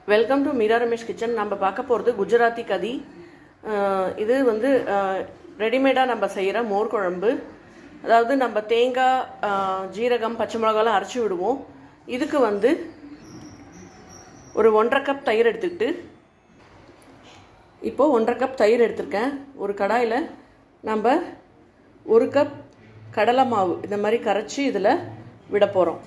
welcome to Meera Ramesh kitchen நம்ம பார்க்க போகிறது குஜராத்தி கதி அஹ் இது வந்து ரெடிமேடாக நம்ம செய்கிற மோர் குழம்பு அதாவது நம்ம தேங்காய் அஹ், ஜீரகம் பச்சை மிளகாலாம் அரைச்சி விடுவோம் இதுக்கு வந்து ஒரு ஒன்றரை கப் தயிர் எடுத்துக்கிட்டு இப்போது ஒன்றரை கப் தயிர் எடுத்திருக்கேன் ஒரு கடாயில் நம்ம ஒரு கப் கடலை மாவு இந்த மாதிரி கரைச்சி இதில் விட போகிறோம்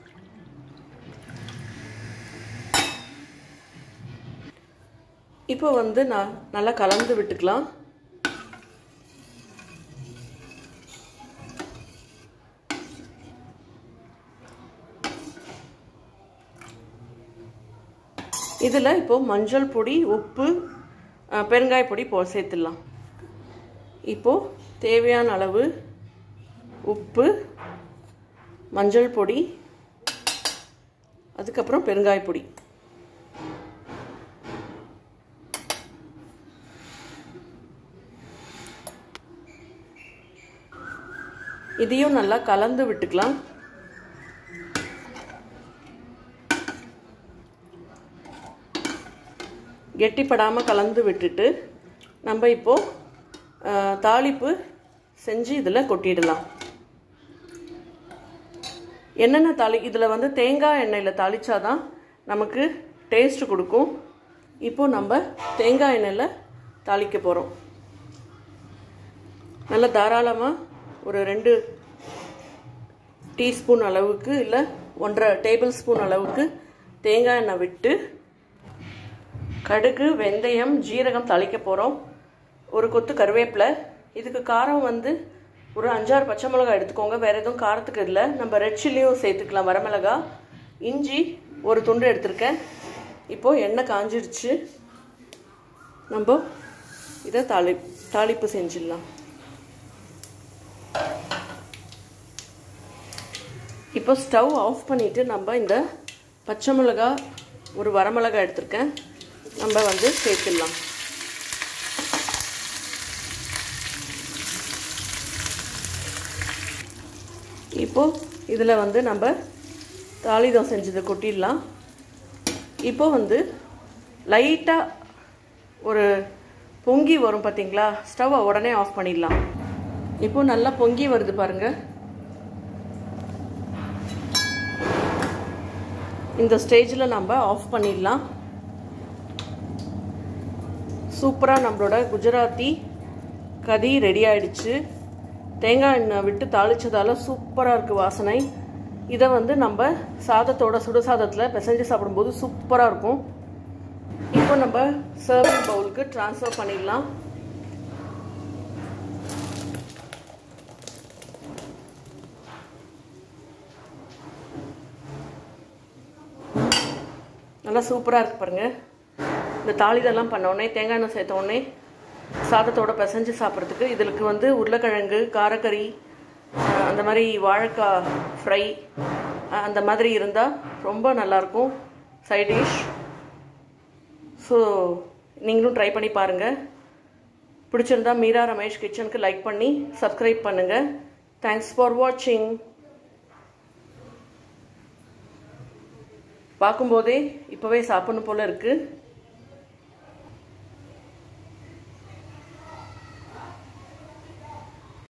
இப்போ வந்து நான் நல்லா கலந்து விட்டுக்கலாம் இதில் இப்போ மஞ்சள் பொடி உப்பு அஹ், பெருங்காய பொடி போ சேர்த்துடலாம் இப்போது தேவையான அளவு உப்பு மஞ்சள் பொடி அதுக்கப்புறம் பெருங்காய பொடி இதையும் நல்லா கலந்து விட்டுக்கலாம் கெட்டிப்படாமல் கலந்து விட்டுட்டு நம்ம இப்போது அஹ், தாளிப்பு செஞ்சு இதில் கொட்டிடலாம் என்னென்ன தாளி இதில் வந்து தேங்காய் எண்ணெயில் தாளிச்சாதான் நமக்கு டேஸ்ட் கொடுக்கும் இப்போது நம்ம தேங்காய் எண்ணெயில் தாளிக்க போகிறோம் நல்ல தாராளமாக ஒரு ரெண்டு டீஸ்பூன் அளவுக்கு இல்லை ஒன்றரை டேபிள் ஸ்பூன் அளவுக்கு தேங்காய் எண்ணெய் விட்டு கடுகு வெந்தயம் ஜீரகம் தாளிக்க போகிறோம் ஒரு கொத்து கருவேப்பிலை இதுக்கு காரம் வந்து ஒரு அஞ்சாறு பச்சை மிளகாய் எடுத்துக்கோங்க வேறு எதுவும் காரத்துக்கு இல்லை நம்ம ரெட் சில்லியும் சேர்த்துக்கலாம் வரமிளகா இஞ்சி ஒரு துண்டு எடுத்திருக்கேன் இப்போது எண்ணெய் காஞ்சிடுச்சு நம்ம இதை தாளி தாளிப்பு செஞ்சிடலாம் இப்போ ஸ்டவ் ஆஃப் பண்ணிவிட்டு நம்ம இந்த பச்சை மிளகா ஒரு வரமிளகா எடுத்திருக்கேன் நம்ம வந்து சேர்த்துடலாம் இப்போது இதில் வந்து நம்ம தாளிதம் செஞ்சதை கொட்டிடலாம் இப்போ வந்து லைட்டாக ஒரு பொங்கி வரும் பார்த்தீங்களா ஸ்டவ்வை உடனே ஆஃப் பண்ணிடலாம் இப்போ நல்லா பொங்கி வருது பாருங்கள் இந்த ஸ்டேஜில் நம்ம ஆஃப் பண்ணிடலாம் சூப்பராக நம்மளோட குஜராத்தி கதி ரெடி ஆயிடுச்சு தேங்காய் எண்ணெய் விட்டு தாளிச்சதால சூப்பராக இருக்குது வாசனை இதை வந்து நம்ம சாதத்தோட சுடு சாதத்தில் பிசைஞ்சு சாப்பிடும்போது சூப்பராக இருக்கும் இப்போ நம்ம சர்விங் பவுலுக்கு ட்ரான்ஸ்ஃபர் பண்ணிடலாம் நல்லா சூப்பராக இருக்கு பாருங்க இந்த தாளிதெல்லாம் பண்ண உடனே தேங்காய் எண்ணெய் சேர்த்த உடனே சாதத்தோட பிசைஞ்சு சாப்பிட்றதுக்கு இதுக்கு வந்து உருளைக்கிழங்கு காரக்கறி அஹ், அந்த மாதிரி வாழைக்காய் ஃப்ரை அந்த மாதிரி இருந்தால் ரொம்ப நல்லாயிருக்கும் சைட் டிஷ் ஸோ நீங்களும் ட்ரை பண்ணி பாருங்கள் பிடிச்சிருந்தா மீரா ரமேஷ் கிச்சனுக்கு லைக் பண்ணி சப்ஸ்கிரைப் பண்ணுங்கள் தேங்க்ஸ் ஃபார் வாட்சிங் பார்க்கும்போதே இப்போவே சாப்பிடணும் போல் இருக்குது